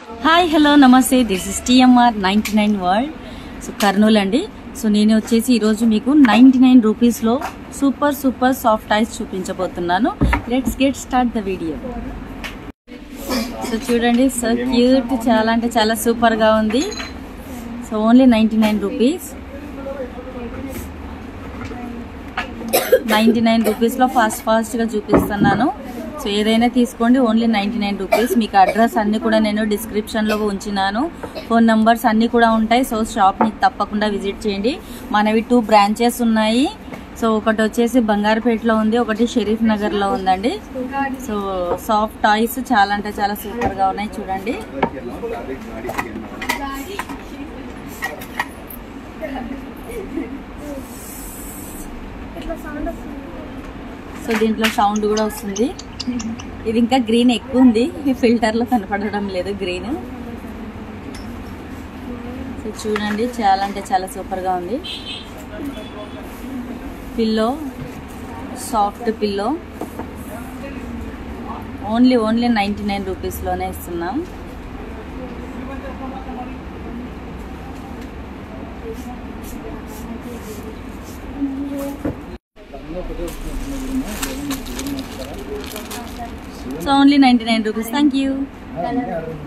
hi hello namaste this is TMR ninety nine world so Kurnool అండి so నేను వచ్చేసి ఈరోజు మీకు నైంటీ నైన్ రూపీస్లో సూపర్ సూపర్ సాఫ్ట్ ఐస్ చూపించబోతున్నాను let's get start the video so చూడండి సో క్యూట్ చాలా అంటే చాలా సూపర్గా ఉంది so only ninety nine rupees ninety nine రూపీస్లో ఫాస్ట్ ఫాస్ట్గా చూపిస్తున్నాను సో ఏదైనా తీసుకోండి ఓన్లీ నైంటీ నైన్ రూపీస్ మీకు అడ్రస్ అన్నీ కూడా నేను డిస్క్రిప్షన్లో ఉంచినాను ఫోన్ నెంబర్స్ అన్నీ కూడా ఉంటాయి సో షాప్ని తప్పకుండా విజిట్ చేయండి మనవి టూ బ్రాంచెస్ ఉన్నాయి సో ఒకటి వచ్చేసి బంగారుపేటలో ఉంది ఒకటి షరీఫ్ నగర్లో ఉందండి సో సాఫ్ట్ టాయ్స్ చాలా అంటే చాలా సూపర్గా ఉన్నాయి చూడండి సో దీంట్లో సౌండ్ కూడా వస్తుంది ఇది ఇంకా గ్రీన్ ఎక్కువ ఉంది ఈ ఫిల్టర్లో కనపడడం లేదు గ్రీన్ సో చూడండి చాలా అంటే చాలా సూపర్గా ఉంది pillow soft pillow only only ninety nine రూపీస్లోనే ఇస్తున్నాం so only ninety nine rupees thank you